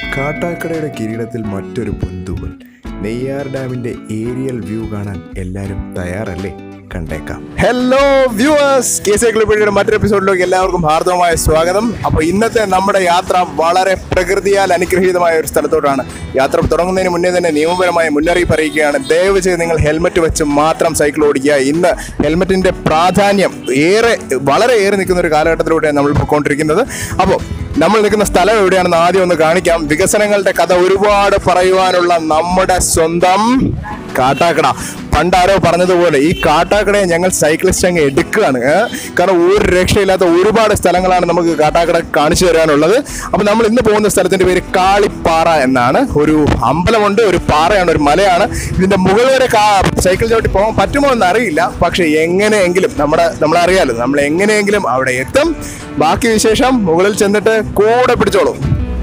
കാട്ടാക്കടയുടെ കിരീടത്തിൽ മറ്റൊരു പൊന്തൂവൽ നെയ്യാർ ഡാമിന്റെ aerial view കാണാൻ എല്ലാവരും തയ്യാറല്ലേ കണ്ടേക്കാം ഹലോ വ്യൂവേഴ്സ് കെ സി ക്ലിപ്പിയുടെ മറ്റൊരു എപ്പിസോഡിലേക്ക് എല്ലാവർക്കും ഹാർദവമായ സ്വാഗതം അപ്പോൾ ഇന്നത്തെ നമ്മുടെ യാത്ര വളരെ പ്രകൃതിയാൽ അനുഗ്രഹീതമായ ഒരു സ്ഥലത്തോട്ടാണ് യാത്ര തുടങ്ങുന്നതിന് മുന്നേ തന്നെ നിയമപരമായ മുന്നറിയിപ്പ് അറിയിക്കുകയാണ് ദയവ് ചെയ്ത് നിങ്ങൾ ഹെൽമെറ്റ് വെച്ച് മാത്രം സൈക്കിൾ ഓടിക്കുക ഇന്ന് ഹെൽമെറ്റിന്റെ പ്രാധാന്യം ഏറെ വളരെ ഏറെ നിൽക്കുന്ന ഒരു കാലഘട്ടത്തിലൂടെയാണ് നമ്മൾ പോയിക്കൊണ്ടിരിക്കുന്നത് അപ്പോൾ നമ്മൾ നിൽക്കുന്ന സ്ഥലം എവിടെയാണെന്ന് ആദ്യം ഒന്ന് കാണിക്കാം വികസനങ്ങളുടെ കഥ ഒരുപാട് പറയുവാനുള്ള നമ്മുടെ സ്വന്തം കാട്ടാക്കട പണ്ടാരോ പറഞ്ഞതുപോലെ ഈ കാട്ടാക്കടയെ ഞങ്ങൾ സൈക്ലിസ്റ്റ് അങ്ങ് എടുക്കുകയാണ് ഏ? കാരണം ഒരു രക്ഷയില്ലാത്ത ഒരുപാട് സ്ഥലങ്ങളാണ് നമുക്ക് കാട്ടാക്കട കാണിച്ചു തരാനുള്ളത് അപ്പോൾ നമ്മൾ ഇന്ന് പോകുന്ന സ്ഥലത്തിന്റെ പേര് കാളിപ്പാറ എന്നാണ് ഒരു അമ്പലമുണ്ട് ഒരു പാറയാണ് ഒരു മലയാണ് ഇതിന്റെ മുകളിൽ വരെ കാ- സൈക്കിൾ ചവിട്ടി പോകാൻ പറ്റുമോ എന്ന് അറിയില്ല പക്ഷെ എങ്ങനെയെങ്കിലും നമ്മുടെ നമ്മളറിയാലോ നമ്മൾ എങ്ങനെയെങ്കിലും അവിടെ എത്തും ബാക്കി വിശേഷം മുകളിൽ ചെന്നിട്ട് കൂടെ പിടിച്ചോളൂ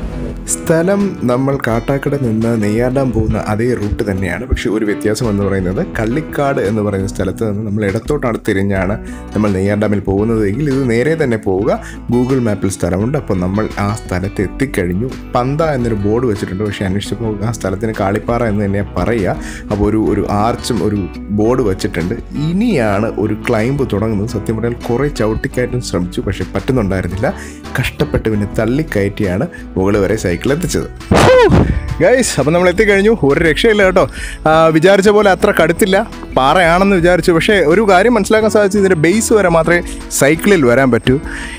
സ്ഥലം നമ്മൾ കാട്ടാക്കട നിന്ന് നെയ്യാർഡാം പോകുന്ന അതേ റൂട്ട് തന്നെയാണ് പക്ഷെ ഒരു വ്യത്യാസം എന്ന് പറയുന്നത് കള്ളിക്കാട് എന്ന് പറയുന്ന സ്ഥലത്ത് നിന്ന് നമ്മൾ ഇടത്തോട്ടാണ് തിരിഞ്ഞാണ് നമ്മൾ നെയ്യാർഡാമിൽ പോകുന്നത് എങ്കിൽ ഇത് നേരെ തന്നെ പോവുക ഗൂഗിൾ മാപ്പിൽ സ്ഥലമുണ്ട് അപ്പോൾ നമ്മൾ ആ സ്ഥലത്ത് എത്തിക്കഴിഞ്ഞു പന്ത എന്നൊരു ബോർഡ് വെച്ചിട്ടുണ്ട് പക്ഷേ അന്വേഷിച്ചപ്പോൾ ആ സ്ഥലത്തിന് കാളിപ്പാറ എന്ന് തന്നെയാണ് പറയുക അപ്പോൾ ഒരു ഒരു ആർച്ചും ഒരു ബോർഡ് വെച്ചിട്ടുണ്ട് ഇനിയാണ് ഒരു ക്ലൈംബ് തുടങ്ങുന്നത് സത്യം പറഞ്ഞാൽ കുറേ ചവിട്ടിക്കയറ്റം ശ്രമിച്ചു പക്ഷെ പറ്റുന്നുണ്ടായിരുന്നില്ല കഷ്ടപ്പെട്ട് പിന്നെ തള്ളിക്കയറ്റിയാണ് മുകളിൽ വരെ സൈക്കിൾ എത്തിച്ചത് ഗൈസ് അപ്പം നമ്മൾ എത്തിക്കഴിഞ്ഞു ഒരു രക്ഷയില്ല കേട്ടോ ആ, വിചാരിച്ച പോലെ അത്ര കടുത്തില്ല പാറയാണെന്ന് വിചാരിച്ചു പക്ഷേ ഒരു കാര്യം മനസ്സിലാക്കാൻ സാധിച്ചു ഇതിൻ്റെ ബേസ് വരെ മാത്രമേ സൈക്കിളിൽ വരാൻ പറ്റൂ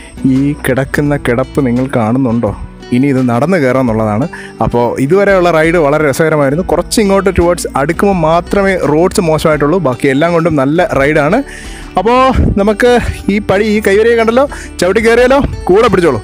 ഈ കിടക്കുന്ന കിടപ്പ് നിങ്ങൾ കാണുന്നുണ്ടോ ഇനി ഇത് നടന്നു കയറാം എന്നുള്ളതാണ് അപ്പോൾ ഇതുവരെയുള്ള റൈഡ് വളരെ രസകരമായിരുന്നു കുറച്ച് ഇങ്ങോട്ട് ടുവേർഡ്സ് അടുക്കുമ്പോൾ മാത്രമേ റോഡ്സ് മോശമായിട്ടുള്ളൂ ബാക്കി എല്ലാം കൊണ്ടും നല്ല റൈഡാണ് അപ്പോൾ നമുക്ക് ഈ പടി ഈ കൈവരിയെ കണ്ടല്ലോ ചവിട്ടി കയറിയാലോ കൂടെ പിടിച്ചോളൂ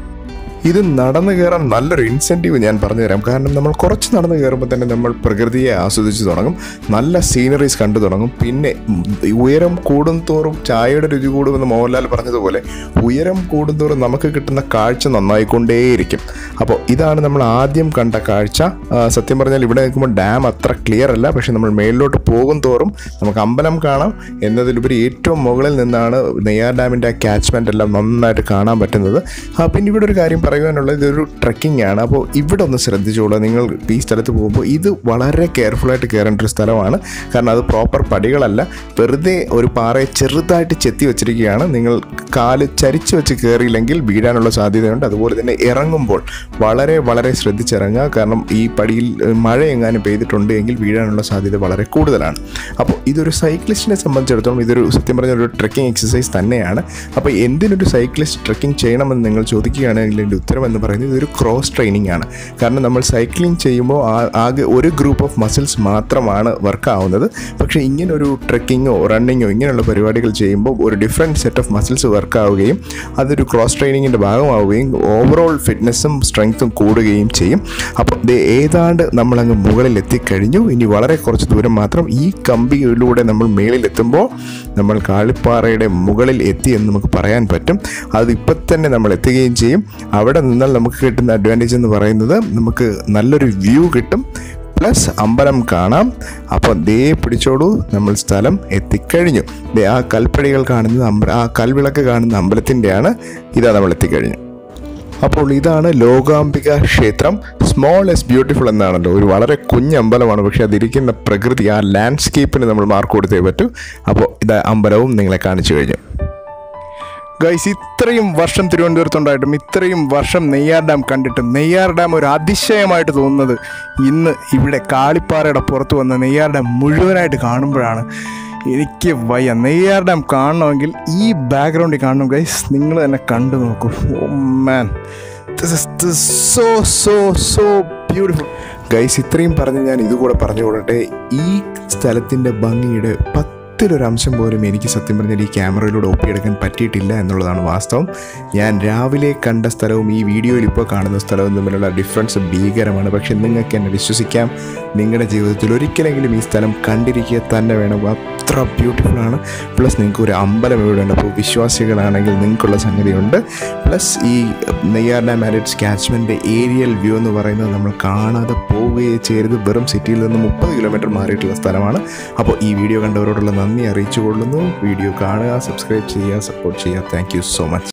ഇത് നടന്നു കയറാൻ നല്ലൊരു ഇൻസെൻറ്റീവ് ഞാൻ പറഞ്ഞുതരാം കാരണം നമ്മൾ കുറച്ച് നടന്നു കയറുമ്പോൾ തന്നെ നമ്മൾ പ്രകൃതിയെ ആസ്വദിച്ച് തുടങ്ങും നല്ല സീനറീസ് കണ്ടു തുടങ്ങും പിന്നെ ഉയരം കൂടും തോറും ചായയുടെ രുചി കൂടുമെന്ന് മോഹൻലാൽ പറഞ്ഞതുപോലെ ഉയരം കൂടുന്തോറും നമുക്ക് കിട്ടുന്ന കാഴ്ച നന്നായിക്കൊണ്ടേയിരിക്കും അപ്പോൾ ഇതാണ് നമ്മൾ ആദ്യം കണ്ട കാഴ്ച ആ, സത്യം പറഞ്ഞാൽ ഇവിടെ നിൽക്കുമ്പോൾ ഡാം അത്ര ക്ലിയർ അല്ല പക്ഷെ നമ്മൾ മേളിലോട്ട് പോകും തോറും നമുക്ക് അമ്പലം കാണാം എന്നതിലുപരി ഏറ്റവും മുകളിൽ നിന്നാണ് നെയ്യാർ ഡാമിൻ്റെ ആ ക്യാച്ച്മെൻ്റ് എല്ലാം നന്നായിട്ട് കാണാൻ പറ്റുന്നത് ആ, പിന്നെ ഇവിടെ ഒരു കാര്യം പറയുവാനുള്ളത് ഇതൊരു ട്രക്കിംഗ് ആണ് അപ്പോൾ ഇവിടെ ഒന്ന് ശ്രദ്ധിച്ചോളൂ നിങ്ങൾ ഈ സ്ഥലത്ത് പോകുമ്പോൾ ഇത് വളരെ കെയർഫുള്ളായിട്ട് കയറേണ്ട ഒരു സ്ഥലമാണ് കാരണം അത് പ്രോപ്പർ പടികളല്ല വെറുതെ ഒരു പാറയെ ചെറുതായിട്ട് ചെത്തി വെച്ചിരിക്കുകയാണ് നിങ്ങൾ കാല് ചരിച്ച് വെച്ച് കയറിയില്ലെങ്കിൽ വീഴാനുള്ള സാധ്യതയുണ്ട് അതുപോലെ തന്നെ ഇറങ്ങുമ്പോൾ വളരെ വളരെ ശ്രദ്ധിച്ചിറങ്ങുക കാരണം ഈ പടിയിൽ ഏഹ്, മഴ എങ്ങാനും പെയ്തിട്ടുണ്ട് എങ്കിൽ വീഴാനുള്ള സാധ്യത വളരെ കൂടുതലാണ് അപ്പോൾ ഇതൊരു സൈക്ലിസ്റ്റിനെ സംബന്ധിച്ചിടത്തോളം ഇതൊരു സത്യം പറഞ്ഞ ഒരു ട്രക്കിംഗ് എക്സസൈസ് തന്നെയാണ് അപ്പോൾ എന്തിനൊരു സൈക്ലിസ്റ്റ് ട്രക്കിംഗ് ചെയ്യണമെന്ന് നിങ്ങൾ ചോദിക്കുകയാണെങ്കിൽ എൻ്റെ ഉത്തരം എന്ന് പറയുന്നത് ഇതൊരു ക്രോസ് ട്രെയിനിങ് ആണ് കാരണം നമ്മൾ സൈക്ലിംഗ് ചെയ്യുമ്പോൾ ആ- ആകെ ഒരു ഗ്രൂപ്പ് ഓഫ് മസിൽസ് മാത്രമാണ് വർക്ക് ആവുന്നത് പക്ഷേ ഇങ്ങനെ ഒരു ട്രക്കിങ്ങോ റണ്ണിങ്ങോ ഇങ്ങനെയുള്ള പരിപാടികൾ ചെയ്യുമ്പോൾ ഒരു different set of muscles work ആവുകയും അതൊരു ക്രോസ് ട്രെയിനിങ്ങിൻ്റെ ഭാഗമാവുകയും ഓവറോൾ ഫിറ്റ്നസ്സും സ്ട്രെങ്ത്തും കൂടുകയും ചെയ്യും അപ്പോൾ ദേ ഏതാണ്ട് നമ്മളങ്ങ് മുകളിൽ എത്തിക്കഴിഞ്ഞു ഇനി വളരെ കുറച്ച് ദൂരം മാത്രം ഈ കമ്പിയിലൂടെ നമ്മൾ മേളിൽ എത്തുമ്പോൾ നമ്മൾ കാളിപ്പാറയുടെ മുകളിൽ എത്തി എന്ന് നമുക്ക് പറയാൻ പറ്റും അത് ഇപ്പം തന്നെ നമ്മൾ എത്തുകയും ചെയ്യും അവിടെ നിന്നാൽ നമുക്ക് കിട്ടുന്ന അഡ്വാൻറ്റേജ് എന്ന് പറയുന്നത് നമുക്ക് നല്ലൊരു വ്യൂ കിട്ടും പ്ലസ് അമ്പലം കാണാം അപ്പോൾ ദേ പിടിച്ചോളൂ നമ്മൾ സ്ഥലം എത്തിക്കഴിഞ്ഞു ദേ ആ കൽപ്പടികൾ കാണുന്നത് അമ്പ ആ കൽവിളക്ക് കാണുന്ന അമ്പലത്തിൻ്റെയാണ് ഇതാ നമ്മൾ എത്തിക്കഴിഞ്ഞു അപ്പോൾ ഇതാണ് ലോകാംബിക ക്ഷേത്രം സ്മോൾ എസ് ബ്യൂട്ടിഫുൾ എന്നാണല്ലോ ഒരു വളരെ കുഞ്ഞ് അമ്പലമാണ് പക്ഷേ അതിരിക്കുന്ന പ്രകൃതി ആ ലാൻഡ്സ്കേപ്പിന് നമ്മൾ മാർക്ക് കൊടുത്തേ പറ്റൂ അപ്പോൾ ഇത് അമ്പലവും നിങ്ങളെ കാണിച്ചു കഴിഞ്ഞു ഗൈസ് ഇത്രയും വർഷം തിരുവനന്തപുരത്തുണ്ടായിട്ടും ഇത്രയും വർഷം നെയ്യാർ ഡാം കണ്ടിട്ടും നെയ്യാർ ഡാം ഒരു അതിശയമായിട്ട് തോന്നുന്നത് ഇന്ന് ഇവിടെ കാളിപ്പാറയുടെ പുറത്ത് വന്ന നെയ്യാർ ഡാം മുഴുവനായിട്ട് കാണുമ്പോഴാണ് എനിക്ക് വയ്യ നെയ്യാർ ഡാം കാണണമെങ്കിൽ ഈ ബാക്ക്ഗ്രൗണ്ടിൽ കാണണം ഗൈസ് നിങ്ങൾ തന്നെ കണ്ടു നോക്കൂ oh man so so so beautiful guys ഇത്രയും പറഞ്ഞ് ഞാൻ ഇതുകൂടെ പറഞ്ഞുകൊള്ളട്ടെ ഈ സ്ഥലത്തിൻ്റെ ഭംഗിയുടെ പത്തിലൊരു അംശം പോലും എനിക്ക് സത്യം പറഞ്ഞാൽ ഈ ക്യാമറയിലൂടെ ഒപ്പിയെടുക്കാൻ പറ്റിയിട്ടില്ല എന്നുള്ളതാണ് വാസ്തവം ഞാൻ രാവിലെ കണ്ട സ്ഥലവും ഈ വീഡിയോയിൽ ഇപ്പോൾ കാണുന്ന സ്ഥലവും തമ്മിലുള്ള ഡിഫറൻസ് ഭീകരമാണ് പക്ഷെ നിങ്ങൾക്ക് എന്നെ വിശ്വസിക്കാം നിങ്ങളുടെ ജീവിതത്തിൽ ഒരിക്കലെങ്കിലും ഈ സ്ഥലം കണ്ടിരിക്കുക തന്നെ വേണം അത്ര ബ്യൂട്ടിഫുൾ ആണ് പ്ലസ് നിങ്ങൾക്ക് ഒരു അമ്പലം ഇവിടെ ഉണ്ട് അപ്പോൾ വിശ്വാസികളാണെങ്കിൽ നിങ്ങൾക്കുള്ള സംഗതിയുണ്ട് പ്ലസ് ഈ Neyyar dam and its catchment aerial view എന്ന് പറയുന്നത് നമ്മൾ കാണാതെ പോവുകയേ ചെയ്യരുത് വെറും സിറ്റിയിൽ നിന്ന് മുപ്പത് കിലോമീറ്റർ മാറിയിട്ടുള്ള സ്ഥലമാണ് അപ്പോൾ ഈ വീഡിയോ കണ്ടവരോടുള്ള നന്ദി അറിയിച്ചു കൊള്ളുന്നു വീഡിയോ കാണുക സബ്സ്ക്രൈബ് ചെയ്യുക സപ്പോർട്ട് ചെയ്യുക താങ്ക് യു സോ മച്ച്